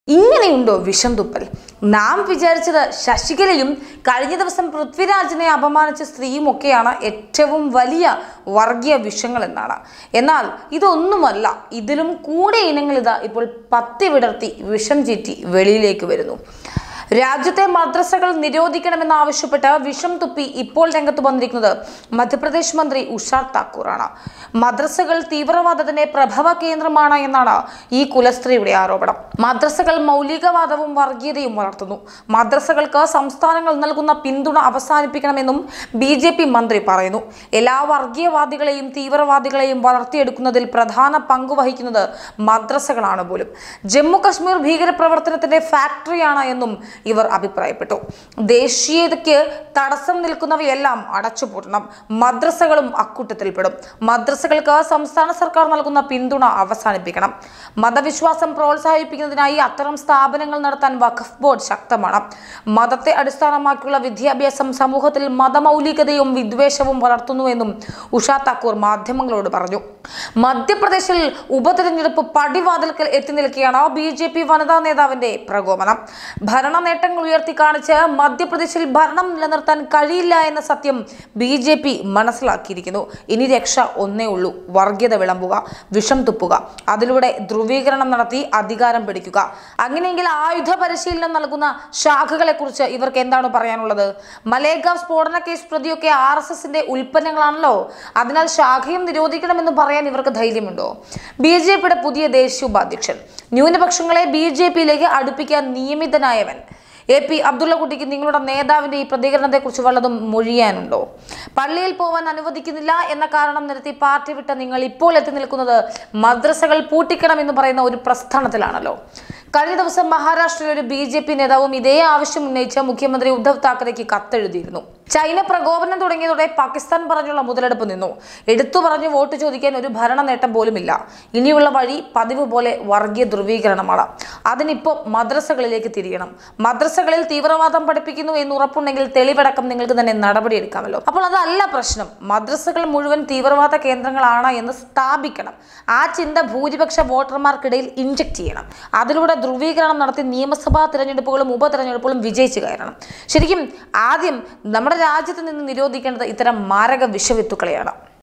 ഇങ്ങനെയുണ്ടോ വിഷം തുപ്പൽ നാം വിചാരിച്ചത് ശശികലയും കഴിഞ്ഞ ദിവസം പൃഥ്വിരാജിനെ അപമാനിച്ച സ്ത്രീയും ഒക്കെയാണ് ഏറ്റവും വലിയ വർഗീയ വിഷങ്ങൾ എന്നാണ് എന്നാൽ ഇതൊന്നുമല്ല ഇതിലും കൂടെ ഇനങ്ങൾ ഇതാ ഇപ്പോൾ പത്തി വിടർത്തി വിഷം ചീറ്റി വെളിയിലേക്ക് വരുന്നു രാജ്യത്തെ മദ്രസകൾ നിരോധിക്കണമെന്നാവശ്യപ്പെട്ട് വിഷം തുപ്പി ഇപ്പോൾ രംഗത്ത് വന്നിരിക്കുന്നത് മധ്യപ്രദേശ് മന്ത്രി ഉഷാർ താക്കൂറാണ് മദ്രസകൾ തീവ്രവാദത്തിന്റെ പ്രഭവ കേന്ദ്രമാണ് എന്നാണ് ഈ കുലസ്ത്രീയുടെ ആരോപണം മദ്രസകൾ മൗലികവാദവും വർഗീയതയും വളർത്തുന്നു മദ്രസകൾക്ക് സംസ്ഥാനങ്ങൾ നൽകുന്ന പിന്തുണ അവസാനിപ്പിക്കണമെന്നും ബി ജെ പി മന്ത്രി പറയുന്നു എല്ലാ വർഗീയവാദികളെയും തീവ്രവാദികളെയും വളർത്തിയെടുക്കുന്നതിൽ പ്രധാന പങ്ക് വഹിക്കുന്നത് മദ്രസകളാണ് പോലും ജമ്മു കശ്മീർ ഭീകരപ്രവർത്തനത്തിന്റെ ഫാക്ടറിയാണ് എന്നും ഇവർ അഭിപ്രായപ്പെട്ടു ദേശീയതയ്ക്ക് തടസ്സം നിൽക്കുന്നവയെല്ലാം അടച്ചുപൂട്ടണം മദ്രസകളും അക്കൂട്ടത്തിൽപ്പെടും മദ്രസകൾക്ക് സംസ്ഥാന സർക്കാർ നൽകുന്ന പിന്തുണ അവസാനിപ്പിക്കണം മതവിശ്വാസം പ്രോത്സാഹിപ്പിക്കുന്നതിനായി അത്തരം സ്ഥാപനങ്ങൾ നടത്താൻ വഖഫ് ബോർഡ് ശക്തമാണ് മതത്തെ അടിസ്ഥാനമാക്കിയുള്ള വിദ്യാഭ്യാസം സമൂഹത്തിൽ മതമൗലികതയും വിദ്വേഷവും വളർത്തുന്നുവെന്നും ഉഷാ താക്കൂർ മാധ്യമങ്ങളോട് പറഞ്ഞു മധ്യപ്രദേശിൽ ഉപതെരഞ്ഞെടുപ്പ് പടിവാതിൽക്കൽ എത്തി നിൽക്കുകയാണ് ബി ജെ പി വനിതാ നേതാവിന്റെ പ്രകോപനം ഭരണ നേട്ടങ്ങൾ ഉയർത്തി കാണിച്ച് മധ്യപ്രദേശിൽ ഭരണം നിലനിർത്താൻ കഴിയില്ല എന്ന സത്യം ബി ജെ പി മനസ്സിലാക്കിയിരിക്കുന്നു ഇനി രക്ഷ ഒന്നേ ഉള്ളൂ വർഗീയത വിളമ്പുക വിഷം തുപ്പുക അതിലൂടെ ധ്രുവീകരണം നടത്തി അധികാരം പിടിക്കുക അങ്ങനെയെങ്കിൽ ആയുധ പരിശീലനം നൽകുന്ന ശാഖകളെ കുറിച്ച് ഇവർക്ക് എന്താണ് പറയാനുള്ളത് മലേഗാവ് സ്ഫോടന കേസ് പ്രതിയൊക്കെ ആർ എസ് എസിന്റെ ഉൽപ്പന്നങ്ങളാണല്ലോ അതിനാൽ ശാഖയും നിരോധിക്കണമെന്ന് പറയാൻ ഇവർക്ക് ധൈര്യമുണ്ടോ ബി ജെ പിയുടെ പുതിയ ദേശീയ ഉപാധ്യക്ഷൻ ന്യൂനപക്ഷങ്ങളെ ബി ജെ പിയിലേക്ക് അടുപ്പിക്കാൻ നിയമിതനായവൻ എ പി അബ്ദുള്ളക്കുട്ടിക്ക് നിങ്ങളുടെ നേതാവിന്റെ ഈ പ്രതികരണത്തെക്കുറിച്ച് വല്ലതും മൊഴിയാനുണ്ടോ പള്ളിയിൽ പോവാൻ അനുവദിക്കുന്നില്ല എന്ന കാരണം നിരത്തി പാർട്ടി വിട്ട നിങ്ങൾ ഇപ്പോൾ എത്തി നിൽക്കുന്നത് മദ്രസകൾ പൂട്ടിക്കണം എന്ന് പറയുന്ന ഒരു പ്രസ്ഥാനത്തിലാണല്ലോ കഴിഞ്ഞ ദിവസം മഹാരാഷ്ട്രയിലെ ഒരു ബി ജെ പി നേതാവും ഇതേ ആവശ്യം ഉന്നയിച്ച മുഖ്യമന്ത്രി ഉദ്ധവ് താക്കറെക്ക് കത്തെഴുതിയിരുന്നു ചൈന പ്രകോപനം തുടങ്ങിയതോടെ പാകിസ്ഥാൻ പറഞ്ഞുള്ള മുതലെടുപ്പ് നിന്നു എടുത്തു പറഞ്ഞു വോട്ട് ചോദിക്കാൻ ഒരു ഭരണ നേട്ടം പോലുമില്ല ഇനിയുള്ള വഴി പതിവ് പോലെ വർഗീയ ധ്രുവീകരണമാണ് അതിനിപ്പോൾ മദ്രസകളിലേക്ക് തിരിയണം മദ്രസകളിൽ തീവ്രവാദം പഠിപ്പിക്കുന്നു എന്ന് ഉറപ്പുണ്ടെങ്കിൽ തെളിവടക്കം നിങ്ങൾക്ക് തന്നെ നടപടിയെടുക്കാമല്ലോ അപ്പോൾ അതല്ല പ്രശ്നം മദ്രസകൾ മുഴുവൻ തീവ്രവാദ കേന്ദ്രങ്ങളാണ് എന്ന് സ്ഥാപിക്കണം ആ ചിന്ത ഭൂരിപക്ഷ വോട്ടർമാർക്കിടയിൽ ഇൻജക്ട് ചെയ്യണം അതിലൂടെ ധ്രുവീകരണം നടത്തി നിയമസഭാ തിരഞ്ഞെടുപ്പുകളും ഉപതെരഞ്ഞെടുപ്പുകളും വിജയിച്ചു കയറണം ശരിക്കും ആദ്യം നമ്മുടെ രാജ്യത്ത് നിന്ന് നിരോധിക്കേണ്ടത് ഇത്തരം മാരക വിഷവിത്തുക്കളെയാണ്